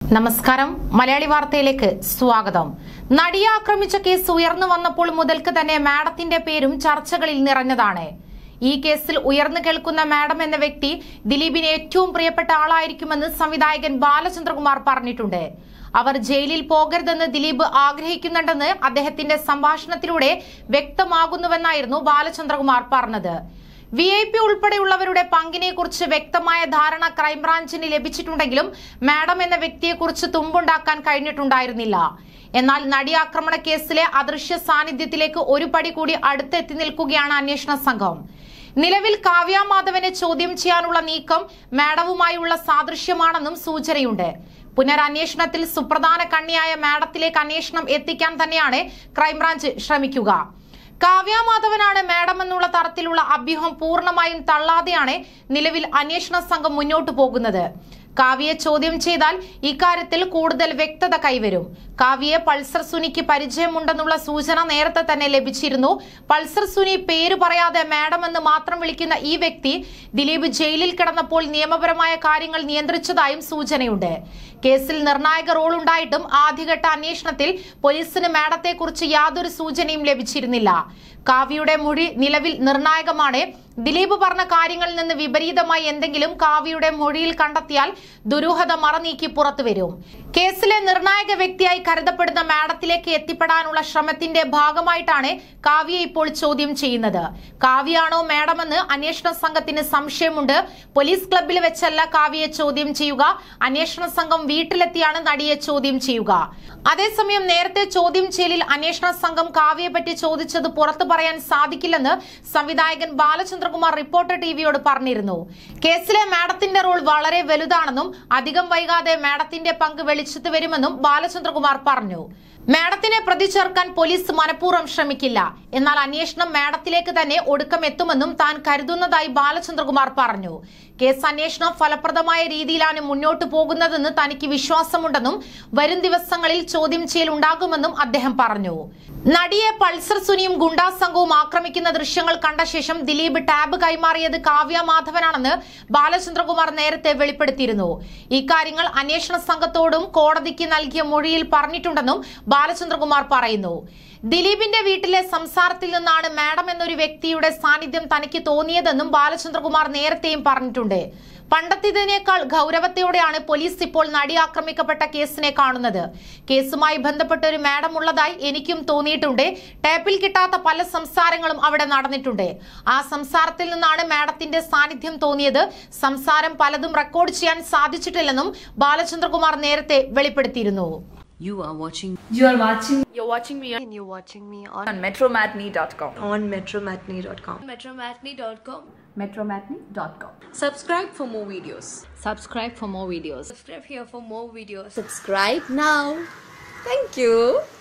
നമസ്കാരം മലയാളി വാർത്തയിലേക്ക് സ്വാഗതം നടിയെ ആക്രമിച്ച കേസ് ഉയർന്നു വന്നപ്പോൾ മുതൽക്ക് തന്നെ മാഡത്തിന്റെ പേരും ചർച്ചകളിൽ നിറഞ്ഞതാണ് ഈ കേസിൽ ഉയർന്നു കേൾക്കുന്ന മാഡം എന്ന വ്യക്തി ദിലീപിന് ഏറ്റവും പ്രിയപ്പെട്ട ആളായിരിക്കുമെന്ന് സംവിധായകൻ ബാലചന്ദ്രകുമാർ പറഞ്ഞിട്ടുണ്ട് അവർ ജയിലിൽ പോകരുതെന്ന് ദിലീപ് ആഗ്രഹിക്കുന്നുണ്ടെന്ന് അദ്ദേഹത്തിന്റെ സംഭാഷണത്തിലൂടെ വ്യക്തമാകുന്നുവെന്നായിരുന്നു ബാലചന്ദ്രകുമാർ പറഞ്ഞത് വി ഐ പി ഉൾപ്പെടെയുള്ളവരുടെ പങ്കിനെ കുറിച്ച് വ്യക്തമായ ധാരണ ക്രൈംബ്രാഞ്ചിന് ലഭിച്ചിട്ടുണ്ടെങ്കിലും മാഡം എന്ന വ്യക്തിയെക്കുറിച്ച് തുമ്പുണ്ടാക്കാൻ കഴിഞ്ഞിട്ടുണ്ടായിരുന്നില്ല എന്നാൽ നടി ആക്രമണ കേസിലെ അദൃശ്യ സാന്നിധ്യത്തിലേക്ക് ഒരു പടി കൂടി അടുത്തെത്തി നിൽക്കുകയാണ് അന്വേഷണ സംഘം നിലവിൽ കാവ്യ മാധവനെ ചോദ്യം ചെയ്യാനുള്ള നീക്കം മാഡവുമായുള്ള സാദൃശ്യമാണെന്നും സൂചനയുണ്ട് പുനരന്വേഷണത്തിൽ സുപ്രധാന കണ്ണിയായ മാഡത്തിലേക്ക് അന്വേഷണം എത്തിക്കാൻ തന്നെയാണ് ക്രൈംബ്രാഞ്ച് ശ്രമിക്കുക കാവ്യ മാധവനാണ് മാഡം എന്നുള്ള തരത്തിലുള്ള അഭ്യൂഹം പൂർണ്ണമായും തള്ളാതെയാണ് നിലവിൽ അന്വേഷണ സംഘം മുന്നോട്ടു പോകുന്നത് കാവ്യയെ ചോദ്യം ചെയ്താൽ ഇക്കാര്യത്തിൽ കൂടുതൽ വ്യക്തത കൈവരും കാവ്യയെ പൾസർ സുനിക്ക് പരിചയമുണ്ടെന്നുള്ള സൂചന നേരത്തെ തന്നെ ലഭിച്ചിരുന്നു പൾസർ സുനി പേര് പറയാതെ മാഡം എന്ന് മാത്രം വിളിക്കുന്ന ഈ വ്യക്തി ദിലീപ് ജയിലിൽ കിടന്നപ്പോൾ നിയമപരമായ കാര്യങ്ങൾ നിയന്ത്രിച്ചതായും സൂചനയുണ്ട് കേസിൽ നിർണായക റോൾ ഉണ്ടായിട്ടും ആദ്യഘട്ട അന്വേഷണത്തിൽ പോലീസിന് മാഡത്തെക്കുറിച്ച് യാതൊരു സൂചനയും ലഭിച്ചിരുന്നില്ല കാവ്യയുടെ മൊഴി നിലവിൽ നിർണായകമാണ് ദിലീപ് പറഞ്ഞ കാര്യങ്ങളിൽ നിന്ന് വിപരീതമായി എന്തെങ്കിലും കാവ്യയുടെ മൊഴിയിൽ കണ്ടെത്തിയാൽ ദുരൂഹത മറനീക്കി പുറത്തുവരും കേസിലെ നിർണായക വ്യക്തിയായി കരുതപ്പെടുന്ന മാഡത്തിലേക്ക് എത്തിപ്പെടാനുള്ള ശ്രമത്തിന്റെ ഭാഗമായിട്ടാണ് കാവ്യ ഇപ്പോൾ ചോദ്യം ചെയ്യുന്നത് കാവ്യാണോ മാഡമെന്ന് അന്വേഷണ സംഘത്തിന് സംശയമുണ്ട് പോലീസ് ക്ലബിൽ വെച്ചല്ല കാവ്യയെ ചോദ്യം ചെയ്യുക അന്വേഷണ സംഘം വീട്ടിലെത്തിയാണ് നടിയെ ചോദ്യം ചെയ്യുക അതേസമയം നേരത്തെ ചോദ്യം ചെയ്യലിൽ അന്വേഷണ സംഘം കാവ്യയെ പറ്റി ചോദിച്ചത് പുറത്തു പറയാൻ സാധിക്കില്ലെന്ന് സംവിധായകൻ ബാലചന്ദ്രകുമാർ റിപ്പോർട്ടർ ടിവിയോട് പറഞ്ഞിരുന്നു കേസിലെ മാഡത്തിന്റെ റോൾ വളരെ വലുതാണെന്നും അധികം വൈകാതെ മാഡത്തിന്റെ പങ്ക് വെളിച്ചത്ത് വരുമെന്നും ബാലചന്ദ്രകുമാർ പറഞ്ഞു മാഡത്തിനെ പ്രതി ചേർക്കാൻ പോലീസ് മനഃപൂർവ്വം ശ്രമിക്കില്ല എന്നാൽ അന്വേഷണം മാഡത്തിലേക്ക് തന്നെ ഒടുക്കം എത്തുമെന്നും താൻ കരുതുന്നതായി ബാലചന്ദ്രകുമാർ പറഞ്ഞു കേസ് അന്വേഷണം ഫലപ്രദമായ രീതിയിലാണ് മുന്നോട്ടു പോകുന്നതെന്ന് തനിക്ക് വിശ്വാസമുണ്ടെന്നും വരും ദിവസങ്ങളിൽ ചോദ്യം ചെയ്യൽ ഉണ്ടാകുമെന്നും അദ്ദേഹം പറഞ്ഞു നടിയെ പൾസർ സുനിയും ഗുണ്ടാ സംഘവും ആക്രമിക്കുന്ന ദൃശ്യങ്ങൾ കണ്ട ശേഷം ദിലീപ് ടാബ് കൈമാറിയത് കാവ്യ മാധവനാണെന്ന് ബാലചന്ദ്രകുമാർ നേരത്തെ വെളിപ്പെടുത്തിയിരുന്നു ഇക്കാര്യങ്ങൾ അന്വേഷണ സംഘത്തോടും കോടതിക്ക് നൽകിയ മൊഴിയിൽ പറഞ്ഞിട്ടുണ്ടെന്നും ബാലചന്ദ്രകുമാർ പറയുന്നു ദിലീപിന്റെ വീട്ടിലെ സംസാരത്തിൽ നിന്നാണ് മാഡം എന്നൊരു വ്യക്തിയുടെ സാന്നിധ്യം തനിക്ക് തോന്നിയതെന്നും ബാലചന്ദ്രകുമാർ നേരത്തെയും പറഞ്ഞിട്ടുണ്ട് പണ്ടത്തേതിനേക്കാൾ ഗൗരവത്തോടെയാണ് പോലീസ് ഇപ്പോൾ നടി ആക്രമിക്കപ്പെട്ട കേസിനെ കാണുന്നത് കേസുമായി ബന്ധപ്പെട്ട ഒരു മാഡം ഉള്ളതായി എനിക്കും തോന്നിയിട്ടുണ്ട് ടേപ്പിൽ കിട്ടാത്ത പല സംസാരങ്ങളും അവിടെ നടന്നിട്ടുണ്ട് ആ സംസാരത്തിൽ നിന്നാണ് മാഡത്തിന്റെ സാന്നിധ്യം തോന്നിയത് സംസാരം പലതും റെക്കോർഡ് ചെയ്യാൻ സാധിച്ചിട്ടില്ലെന്നും ബാലചന്ദ്രകുമാർ നേരത്തെ വെളിപ്പെടുത്തിയിരുന്നു You are watching You are watching You're watching me on, and you're watching me on, on metromatney.com. on metromatney.com. Metromatney.com. metromatney.com. Subscribe for more videos. subscribe for more videos Subscribe here for more videos. Subscribe now. Thank you.